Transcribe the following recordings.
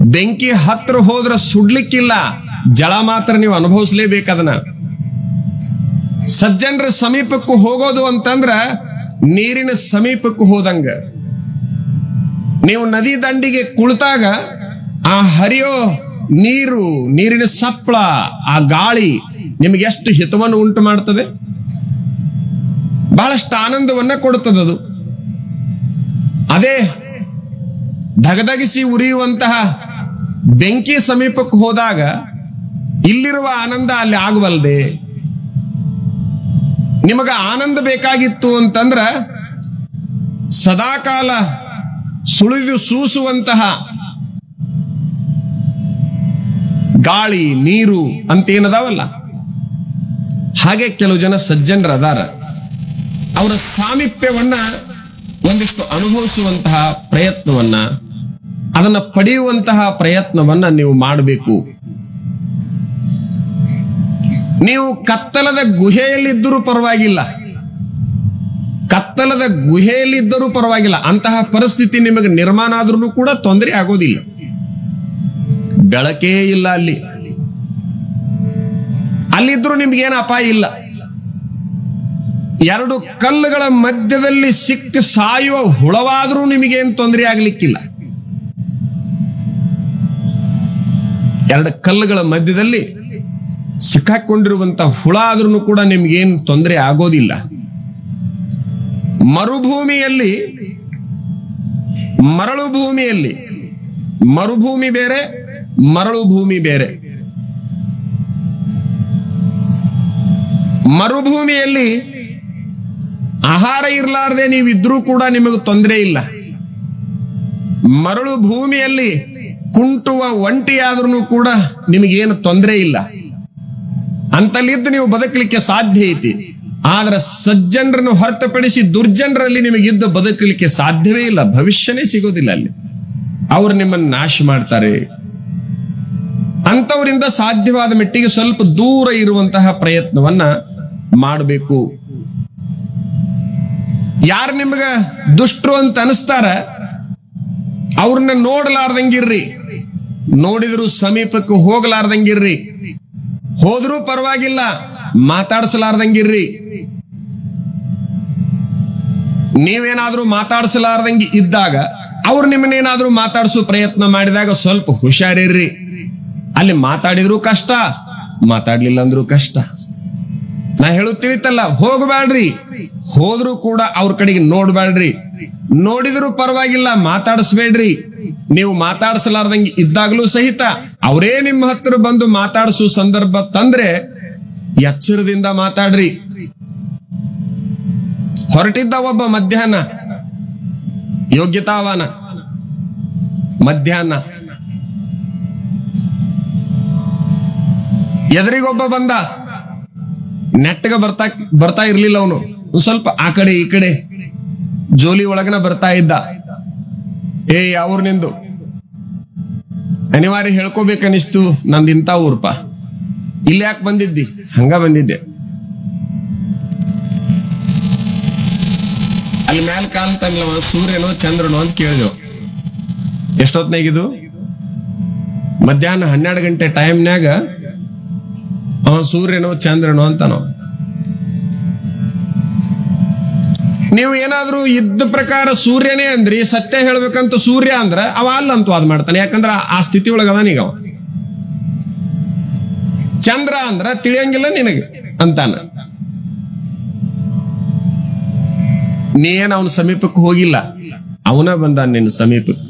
ಬೆಂಕಿ ಹತ್ರ ಹೋದ್ರ ಸುಡ್ಲಿಕ್ಕಿಲ್ಲ ಜಳ ಮಾತ್ರ ನೀವು ಅನುಭವಿಸ್ಲೇಬೇಕದನ್ನ ಸಜ್ಜನರ ಸಮೀಪಕ್ಕೂ ಹೋಗೋದು ಅಂತಂದ್ರ ನೀರಿನ ಸಮೀಪಕ್ಕೂ ಹೋದಂಗ ನೀವು ನದಿ ದಂಡಿಗೆ ಕುಳಿತಾಗ ಆ ಹರಿಯೋ ನೀರು ನೀರಿನ ಸಪ್ಪಳ ಆ ಗಾಳಿ ನಿಮಗೆ ಎಷ್ಟು ಹಿತವನ್ನು ಉಂಟು ಮಾಡ್ತದೆ ಬಹಳಷ್ಟು ಆನಂದವನ್ನ ಕೊಡುತ್ತದದು ಅದೇ ಧಗಧಗಿಸಿ ಉರಿಯುವಂತಹ ಬೆಂಕಿ ಸಮೀಪಕ್ಕೆ ಹೋದಾಗ ಇಲ್ಲಿರುವ ಆನಂದ ಅಲ್ಲಿ ಆಗಬಲ್ದೆ ನಿಮಗ ಆನಂದ ಬೇಕಾಗಿತ್ತು ಅಂತಂದ್ರ ಸದಾಕಾಲ ಸುಳಿದು ಸೂಸುವಂತಹ ಗಾಳಿ ನೀರು ಅಂತೇನದಾವಲ್ಲ ಹಾಗೆ ಕೆಲವು ಜನ ಸಜ್ಜನರ ಅದಾರ ಅವರ ಸಾಮೀಪ್ಯವನ್ನ ಒಂದಿಷ್ಟು ಅನುಭವಿಸುವಂತಹ ಪ್ರಯತ್ನವನ್ನ ಅದನ್ನ ಪಡೆಯುವಂತಹ ಪ್ರಯತ್ನವನ್ನ ನೀವು ಮಾಡಬೇಕು ನೀವು ಕತ್ತಲದ ಗುಹೆಯಲ್ಲಿದ್ದರೂ ಪರವಾಗಿಲ್ಲ ಕತ್ತಲದ ಗುಹೆಯಲ್ಲಿದ್ದರೂ ಪರವಾಗಿಲ್ಲ ಅಂತಹ ಪರಿಸ್ಥಿತಿ ನಿಮಗೆ ನಿರ್ಮಾಣ ಆದ್ರೂ ಕೂಡ ತೊಂದರೆ ಆಗೋದಿಲ್ಲ ಬೆಳಕೇ ಇಲ್ಲ ಅಲ್ಲಿ ಅಲ್ಲಿದ್ರೂ ನಿಮ್ಗೇನು ಅಪಾಯ ಇಲ್ಲ ಎರಡು ಕಲ್ಲುಗಳ ಮಧ್ಯದಲ್ಲಿ ಸಿಕ್ಕ ಸಾಯುವ ಹುಳವಾದ್ರೂ ನಿಮಗೇನು ತೊಂದರೆ ಆಗ್ಲಿಕ್ಕಿಲ್ಲ ಎರಡು ಕಲ್ಲುಗಳ ಮಧ್ಯದಲ್ಲಿ ಸಿಕ್ಕಾಕೊಂಡಿರುವಂತ ಹುಳ ಆದ್ರೂ ಕೂಡ ನಿಮ್ಗೇನು ತೊಂದರೆ ಆಗೋದಿಲ್ಲ ಮರುಭೂಮಿಯಲ್ಲಿ ಮರಳು ಭೂಮಿಯಲ್ಲಿ ಮರುಭೂಮಿ ಬೇರೆ ಮರಳು ಭೂಮಿ ಬೇರೆ ಮರುಭೂಮಿಯಲ್ಲಿ ಆಹಾರ ಇರಲಾರದೆ ನೀವಿದ್ರೂ ಕೂಡ ನಿಮಗೆ ತೊಂದರೆ ಇಲ್ಲ ಮರಳು ಭೂಮಿಯಲ್ಲಿ ಕುಂಟುವ ಒಂಟಿಯಾದ್ರೂ ಕೂಡ ನಿಮಗೇನು ತೊಂದರೆ ಇಲ್ಲ ಅಂತಲ್ಲಿದ್ದು ನೀವು ಬದುಕಲಿಕ್ಕೆ ಸಾಧ್ಯ ಐತಿ ಆದ್ರೆ ಸಜ್ಜನರನ್ನು ಹೊರತುಪಡಿಸಿ ದುರ್ಜನರಲ್ಲಿ ನಿಮಗಿದ್ದು ಬದುಕಲಿಕ್ಕೆ ಸಾಧ್ಯವೇ ಇಲ್ಲ ಭವಿಷ್ಯನೇ ಸಿಗೋದಿಲ್ಲ ಅಲ್ಲಿ ಅವರು ನಿಮ್ಮನ್ನು ನಾಶ ಮಾಡ್ತಾರೆ ಅಂತವರಿಂದ ಸಾಧ್ಯವಾದ ಮೆಟ್ಟಿಗೆ ಸ್ವಲ್ಪ ದೂರ ಇರುವಂತಹ ಪ್ರಯತ್ನವನ್ನ ಮಾಡಬೇಕು ಯಾರು ನಿಮ್ಗ ದುಷ್ಟರು ಅಂತ ಅನಿಸ್ತಾರ ಅವ್ರನ್ನ ನೋಡ್ಲಾರ್ದಂಗಿರ್ರಿ ನೋಡಿದ್ರು ಸಮೀಪಕ್ಕೆ ಹೋಗ್ಲಾರ್ದಂಗಿರ್ರಿ ಹೋದ್ರೂ ಪರವಾಗಿಲ್ಲ ಮಾತಾಡ್ಸಲಾರ್ದಂಗಿರ್ರಿ ನೀವೇನಾದ್ರೂ ಮಾತಾಡ್ಸಲಾರ್ದಂಗೆ ಇದ್ದಾಗ ಅವ್ರು ನಿಮ್ಮನ್ನೇನಾದ್ರೂ ಮಾತಾಡ್ಸೋ ಪ್ರಯತ್ನ ಮಾಡಿದಾಗ ಸ್ವಲ್ಪ ಹುಷಾರಿರ್ರಿ ಅಲ್ಲಿ ಮಾತಾಡಿದ್ರು ಕಷ್ಟ ಮಾತಾಡ್ಲಿಲ್ಲ ಅಂದ್ರೂ ಕಷ್ಟ ನಾ ಹೇಳುದ್ ತಿಳಿತಲ್ಲ ಹೋಗಬೇಡ್ರಿ ಹೋದ್ರೂ ಕೂಡ ಅವ್ರ ಕಡೆಗೆ ನೋಡ್ಬೇಡ್ರಿ ನೋಡಿದ್ರು ಪರವಾಗಿಲ್ಲ ಮಾತಾಡಿಸ್ಬೇಡ್ರಿ ನೀವು ಮಾತಾಡಿಸಲಾರ್ದಂಗೆ ಇದ್ದಾಗಲೂ ಸಹಿತ ಅವರೇ ನಿಮ್ಮ ಹತ್ರ ಬಂದು ಮಾತಾಡಿಸೋ ಸಂದರ್ಭ ತಂದ್ರೆ ಎಚ್ಚರದಿಂದ ಮಾತಾಡ್ರಿ ಹೊರಟಿದ್ದ ಒಬ್ಬ ಮಧ್ಯಾಹ್ನ ಯೋಗ್ಯತಾವಾನ ಮಧ್ಯಾಹ್ನ ಎದುರಿಗೊಬ್ಬ ಬಂದ ನೆಟ್ಟಗ ಬರ್ತಾ ಬರ್ತಾ ಇರ್ಲಿಲ್ಲ ಅವನು ಸ್ವಲ್ಪ ಆ ಕಡೆ ಈ ಕಡೆ ಜೋಲಿ ಒಳಗನ ಬರ್ತಾ ಇದ್ದ ಏ ಅವ್ರ ನಿಂದು ಅನಿವಾರ್ಯ ಹೇಳ್ಕೋಬೇಕನಿಸ್ತು ನಂದು ಇಂಥ ಊರ್ಪ ಇಲ್ಲಿ ಯಾಕೆ ಬಂದಿದ್ದಿ ಹಂಗ ಬಂದಿದ್ದೆ ಅಲ್ಲಿ ಮ್ಯಾಲ ಕಾಣ್ತಾನಲ್ಲ ಸೂರ್ಯನೋ ಚಂದ್ರನೋ ಅಂತ ಕೇಳಿದೆವು ಎಷ್ಟೊತ್ನಾಗಿದು ಮಧ್ಯಾಹ್ನ ಹನ್ನೆರಡು ಗಂಟೆ ಟೈಮ್ನ್ಯಾಗ ಅವ ಸೂರ್ಯನೋ ಚಂದ್ರನೋ ಅಂತಾನೋ ನೀವು ಏನಾದ್ರೂ ಇದ್ದ ಪ್ರಕಾರ ಸೂರ್ಯನೇ ಅಂದ್ರಿ ಸತ್ಯ ಹೇಳ್ಬೇಕಂತ ಸೂರ್ಯ ಅಂದ್ರ ಅವ ಅಲ್ಲ ಅಂತ ವಾದ ಮಾಡ್ತಾನೆ ಯಾಕಂದ್ರ ಆ ಸ್ಥಿತಿ ಒಳಗ ಅದಾನೀಗ ಅವ ಚಂದ್ರ ಅಂದ್ರ ತಿಳಿಯಂಗಿಲ್ಲ ನಿನಗೆ ಅಂತಾನ ನೀ ಏನ್ ಅವನ ಸಮೀಪಕ್ಕೆ ಹೋಗಿಲ್ಲ ಅವನ ಬಂದ ನಿನ್ನ ಸಮೀಪಕ್ಕೆ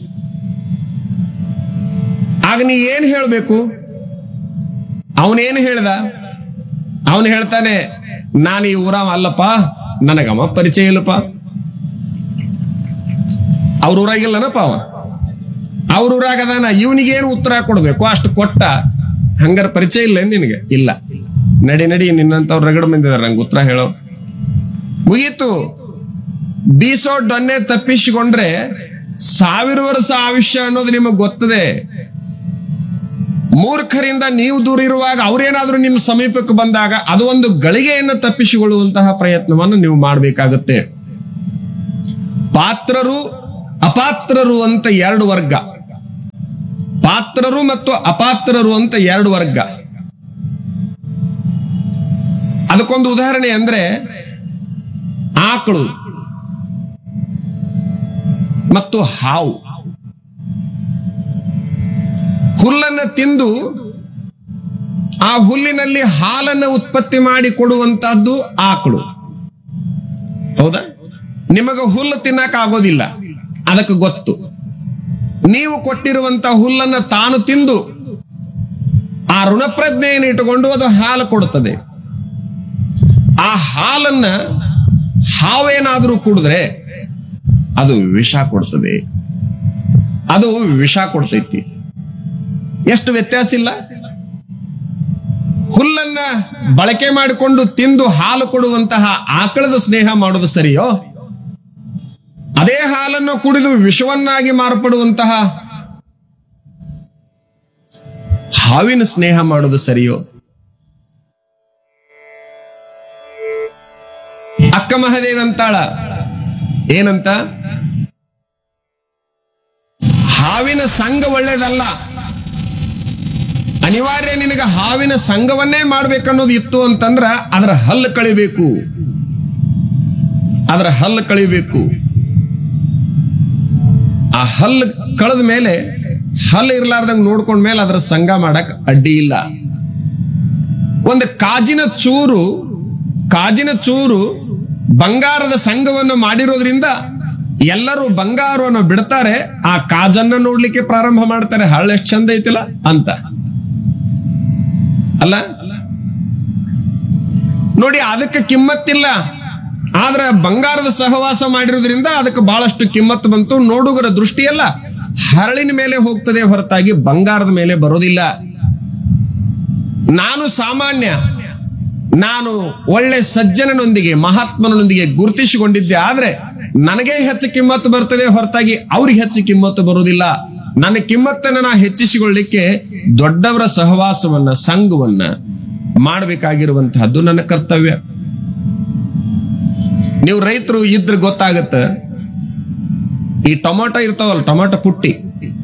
ಆಗ ನೀ ಏನ್ ಹೇಳ್ಬೇಕು ಅವನೇನು ಹೇಳ್ದ ಅವನು ಹೇಳ್ತಾನೆ ನಾನು ಈ ಊರವ ಅಲ್ಲಪ್ಪ ನನಗವ ಪರಿಚಯ ಇಲ್ಲಪ್ಪ ಅವ್ರ ಊರಾಗಿಲ್ಲನಪ್ಪ ಅವ ಅವ್ರ ಊರಾಗದಾನ ಇವನಿಗೇನು ಉತ್ತರ ಕೊಡ್ಬೇಕು ಅಷ್ಟು ಕೊಟ್ಟ ಹಂಗಾರ ಪರಿಚಯ ಇಲ್ಲ ಏನ್ ನಿನಗೆ ಇಲ್ಲ ನಡಿ ನಡಿ ನಿನ್ನಂತವ್ರು ರಗಡ ಬಂದಿದಾರ ನಂಗೆ ಉತ್ತರ ಹೇಳೋ ಮುಗೀತು ಬೀಸೋ ಡೊನ್ನೆ ತಪ್ಪಿಸಿಕೊಂಡ್ರೆ ಸಾವಿರ ವರ್ಷ ಆಯುಷ್ಯ ಅನ್ನೋದು ನಿಮಗೆ ಗೊತ್ತದೆ ಮೂರ್ಖರಿಂದ ನೀವು ದೂರ ಇರುವಾಗ ಅವರೇನಾದ್ರೂ ನಿಮ್ಮ ಸಮೀಪಕ್ಕೆ ಬಂದಾಗ ಅದು ಒಂದು ಗಳಿಗೆಯನ್ನು ತಪ್ಪಿಸಿಕೊಳ್ಳುವಂತಹ ಪ್ರಯತ್ನವನ್ನು ನೀವು ಮಾಡಬೇಕಾಗುತ್ತೆ ಪಾತ್ರರು ಅಪಾತ್ರರು ಅಂತ ಎರಡು ವರ್ಗ ಪಾತ್ರರು ಮತ್ತು ಅಪಾತ್ರರು ಅಂತ ಎರಡು ವರ್ಗ ಅದಕ್ಕೊಂದು ಉದಾಹರಣೆ ಅಂದ್ರೆ ಆಕಳು ಮತ್ತು ಹಾವು ಹುಲ್ಲನ್ನ ತಿಂದು ಆ ಹುಲ್ಲಿನಲ್ಲಿ ಹಾಲನ್ನು ಉತ್ಪತ್ತಿ ಮಾಡಿ ಕೊಡುವಂತಹದ್ದು ಆಕಳು ಹೌದಾ ನಿಮಗ ಹುಲ್ಲು ತಿನ್ನಕ್ ಆಗೋದಿಲ್ಲ ಅದಕ್ಕೆ ಗೊತ್ತು ನೀವು ಕೊಟ್ಟಿರುವಂತ ಹುಲ್ಲನ್ನ ತಾನು ತಿಂದು ಆ ಋಣಪ್ರಜ್ಞೆಯನ್ನು ಇಟ್ಟುಕೊಂಡು ಅದು ಹಾಲು ಕೊಡುತ್ತದೆ ಆ ಹಾಲನ್ನ ಹಾವೇನಾದ್ರೂ ಕುಡಿದ್ರೆ ಅದು ವಿಷ ಕೊಡ್ತದೆ ಅದು ವಿಷ ಕೊಡ್ತೈತಿ ಎಷ್ಟು ವ್ಯತ್ಯಾಸ ಇಲ್ಲ ಹುಲ್ಲನ್ನ ಬಳಕೆ ಮಾಡಿಕೊಂಡು ತಿಂದು ಹಾಲು ಕೊಡುವಂತಹ ಆಕಳದ ಸ್ನೇಹ ಮಾಡೋದು ಸರಿಯೋ ಅದೇ ಹಾಲನ್ನು ಕುಡಿದು ವಿಷವನ್ನಾಗಿ ಮಾರ್ಪಡುವಂತಹ ಹಾವಿನ ಸ್ನೇಹ ಮಾಡೋದು ಸರಿಯೋ ಅಕ್ಕ ಮಹಾದೇವಿ ಅಂತಾಳ ಏನಂತ ಹಾವಿನ ಸಂಘ ಒಳ್ಳೇದಲ್ಲ ಅನಿವಾರ್ಯ ನಿನಗೆ ಹಾವಿನ ಸಂಘವನ್ನೇ ಮಾಡ್ಬೇಕನ್ನೋದು ಇತ್ತು ಅಂತಂದ್ರ ಅದರ ಹಲ್ಲು ಕಳಿಬೇಕು ಅದರ ಹಲ್ಲು ಕಳಿಬೇಕು ಆ ಹಲ್ಲು ಕಳೆದ ಮೇಲೆ ಹಲ್ಲು ಇರ್ಲಾರ್ದಂಗ್ ನೋಡ್ಕೊಂಡ ಮೇಲೆ ಅದರ ಸಂಘ ಮಾಡಕ್ ಅಡ್ಡಿ ಇಲ್ಲ ಒಂದು ಕಾಜಿನ ಚೂರು ಕಾಜಿನ ಚೂರು ಬಂಗಾರದ ಸಂಘವನ್ನು ಮಾಡಿರೋದ್ರಿಂದ ಎಲ್ಲರೂ ಬಂಗಾರವನ್ನು ಬಿಡ್ತಾರೆ ಆ ಕಾಜನ್ನ ನೋಡ್ಲಿಕ್ಕೆ ಪ್ರಾರಂಭ ಮಾಡ್ತಾರೆ ಹಳ್ಳ ಎಷ್ಟು ಚಂದ ಐತಿಲ್ಲ ಅಂತ ಅಲ್ಲ ನೋಡಿ ಅದಕ್ಕೆ ಕಿಮ್ಮತ್ತಿಲ್ಲ ಆದ್ರೆ ಬಂಗಾರದ ಸಹವಾಸ ಮಾಡಿರೋದ್ರಿಂದ ಅದಕ್ಕೆ ಬಹಳಷ್ಟು ಕಿಮ್ಮತ್ತು ಬಂತು ನೋಡುಗರ ದೃಷ್ಟಿಯಲ್ಲ ಹರಳಿನ ಮೇಲೆ ಹೋಗ್ತದೆ ಹೊರತಾಗಿ ಬಂಗಾರದ ಮೇಲೆ ಬರೋದಿಲ್ಲ ನಾನು ಸಾಮಾನ್ಯ ನಾನು ಒಳ್ಳೆ ಸಜ್ಜನನೊಂದಿಗೆ ಮಹಾತ್ಮನೊಂದಿಗೆ ಗುರುತಿಸಿಕೊಂಡಿದ್ದೆ ಆದ್ರೆ ನನಗೆ ಹೆಚ್ಚು ಕಿಮ್ಮತ್ತು ಬರ್ತದೆ ಹೊರತಾಗಿ ಅವ್ರಿಗೆ ಹೆಚ್ಚು ಕಿಮ್ಮತ್ತು ಬರುವುದಿಲ್ಲ ನನ್ನ ಕಿಮ್ಮತ್ತನ್ನ ನಾ ಹೆಚ್ಚಿಸಿಕೊಳ್ಳಿಕ್ಕೆ ದೊಡ್ಡವರ ಸಹವಾಸವನ್ನ ಸಂಘವನ್ನ ಮಾಡಬೇಕಾಗಿರುವಂತಹದ್ದು ನನ್ನ ಕರ್ತವ್ಯ ನೀವು ರೈತರು ಇದ್ರೆ ಗೊತ್ತಾಗತ್ತ ಈ ಟೊಮಾಟೊ ಇರ್ತಾವಲ್ಲ ಟೊಮಾಟೊ ಪುಟ್ಟಿ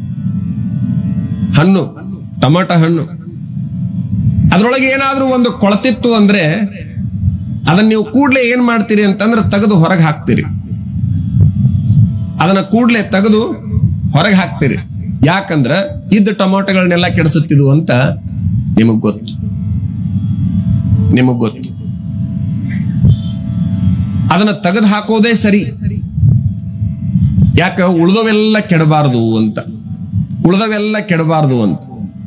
ಹಣ್ಣು ಟೊಮಾಟೊ ಹಣ್ಣು ಅದ್ರೊಳಗೆ ಏನಾದ್ರೂ ಒಂದು ಕೊಳತಿತ್ತು ಅಂದ್ರೆ ಅದನ್ನ ನೀವು ಕೂಡ್ಲೆ ಏನ್ ಮಾಡ್ತೀರಿ ಅಂತಂದ್ರೆ ತೆಗೆದು ಹೊರಗೆ ಹಾಕ್ತೀರಿ ಅದನ್ನ ಕೂಡ್ಲೆ ತೆಗೆದು ಹೊರಗೆ ಹಾಕ್ತೀರಿ ಯಾಕಂದ್ರ ಇದ್ದ ಟೊಮಾಟೊಗಳನ್ನೆಲ್ಲ ಕೆಡಿಸುತ್ತಿದ್ವು ಅಂತ ನಿಮಗ್ ಗೊತ್ತು ನಿಮಗ್ ಗೊತ್ತು ಅದನ್ನ ತೆಗೆದು ಹಾಕೋದೇ ಸರಿ ಯಾಕ ಉಳ್ದವೆಲ್ಲ ಕೆಡಬಾರದು ಅಂತ ಉಳ್ದವೆಲ್ಲ ಕೆಡಬಾರದು ಅಂತ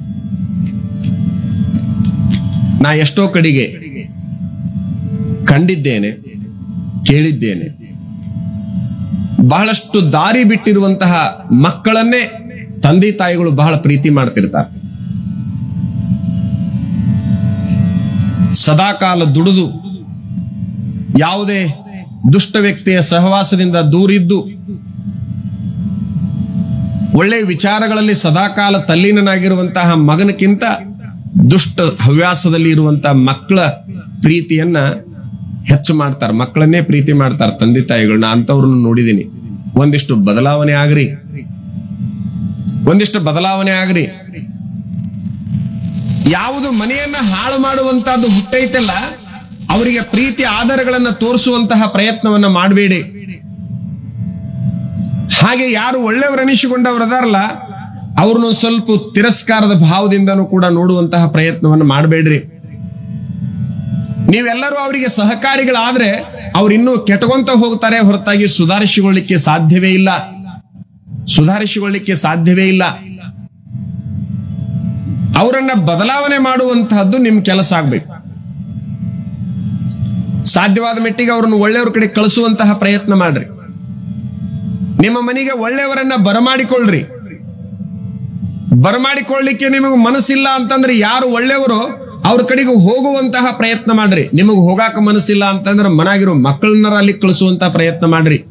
ನಾ ಎಷ್ಟೋ ಕಡೆಗೆ ಕಂಡಿದ್ದೇನೆ ಕೇಳಿದ್ದೇನೆ ಬಹಳಷ್ಟು ದಾರಿ ಬಿಟ್ಟಿರುವಂತಹ ಮಕ್ಕಳನ್ನೇ ತಂದೆ ತಾಯಿಗಳು ಬಹಳ ಪ್ರೀತಿ ಮಾಡ್ತಿರ್ತಾರೆ ಸದಾಕಾಲ ದುಡಿದು ಯಾವುದೇ ದುಷ್ಟ ವ್ಯಕ್ತಿಯ ಸಹವಾಸದಿಂದ ದೂರಿದ್ದು ಒಳ್ಳೆ ವಿಚಾರಗಳಲ್ಲಿ ಸದಾಕಾಲ ತಲ್ಲೀನನಾಗಿರುವಂತಹ ಮಗನಕ್ಕಿಂತ ದುಷ್ಟ ಹವ್ಯಾಸದಲ್ಲಿ ಇರುವಂತಹ ಮಕ್ಕಳ ಪ್ರೀತಿಯನ್ನ ಹೆಚ್ಚು ಮಾಡ್ತಾರೆ ಮಕ್ಕಳನ್ನೇ ಪ್ರೀತಿ ಮಾಡ್ತಾರೆ ತಂದೆ ತಾಯಿಗಳನ್ನ ಅಂತವ್ರನ್ನ ನೋಡಿದೀನಿ ಒಂದಿಷ್ಟು ಬದಲಾವಣೆ ಆಗ್ರಿ ಒಂದಿಷ್ಟು ಬದಲಾವಣೆ ಆಗ್ರಿ ಯಾವುದು ಮನೆಯನ್ನ ಹಾಳು ಮಾಡುವಂತಹದ್ದು ಹುಟ್ಟೈತಲ್ಲ ಅವರಿಗೆ ಪ್ರೀತಿ ಆಧಾರಗಳನ್ನ ತೋರಿಸುವಂತಹ ಪ್ರಯತ್ನವನ್ನ ಮಾಡಬೇಡಿ ಹಾಗೆ ಯಾರು ಒಳ್ಳೆಯವರನಿಸಿಕೊಂಡವ್ರು ಅದಾರಲ್ಲ ಅವ್ರನ್ನ ಸ್ವಲ್ಪ ತಿರಸ್ಕಾರದ ಭಾವದಿಂದನೂ ಕೂಡ ನೋಡುವಂತಹ ಪ್ರಯತ್ನವನ್ನು ಮಾಡಬೇಡ್ರಿ ನೀವೆಲ್ಲರೂ ಅವರಿಗೆ ಸಹಕಾರಿಗಳಾದ್ರೆ ಅವ್ರು ಇನ್ನೂ ಕೆಟಕೊಂತ ಹೋಗ್ತಾರೆ ಹೊರತಾಗಿ ಸುಧಾರಿಸಿಕೊಳ್ಳಿಕ್ಕೆ ಸಾಧ್ಯವೇ ಇಲ್ಲ ಸುಧಾರಿಸಿಕೊಳ್ಳಿಕ್ಕೆ ಸಾಧ್ಯವೇ ಇಲ್ಲ ಅವರನ್ನ ಬದಲಾವಣೆ ಮಾಡುವಂತಹದ್ದು ನಿಮ್ ಕೆಲಸ ಆಗ್ಬೇಕು ಸಾಧ್ಯವಾದ ಮಟ್ಟಿಗೆ ಅವರನ್ನು ಒಳ್ಳೆಯವ್ರ ಕಡೆ ಕಳಿಸುವಂತಹ ಪ್ರಯತ್ನ ಮಾಡ್ರಿ ನಿಮ್ಮ ಮನೆಗೆ ಒಳ್ಳೆಯವರನ್ನ ಬರಮಾಡಿಕೊಳ್ಳ್ರಿ ಬರಮಾಡಿಕೊಳ್ಳಿಕ್ಕೆ ನಿಮಗೆ ಮನಸ್ಸಿಲ್ಲ ಅಂತಂದ್ರೆ ಯಾರು ಒಳ್ಳೆಯವರು ಅವ್ರ ಕಡೆಗೆ ಹೋಗುವಂತಹ ಪ್ರಯತ್ನ ಮಾಡ್ರಿ ನಿಮಗೆ ಹೋಗಾಕ ಮನಸ್ಸಿಲ್ಲ ಅಂತಂದ್ರೆ ಮನಾಗಿರೋ ಮಕ್ಕಳನ್ನ ಅಲ್ಲಿ ಕಳಿಸುವಂತಹ ಪ್ರಯತ್ನ ಮಾಡ್ರಿ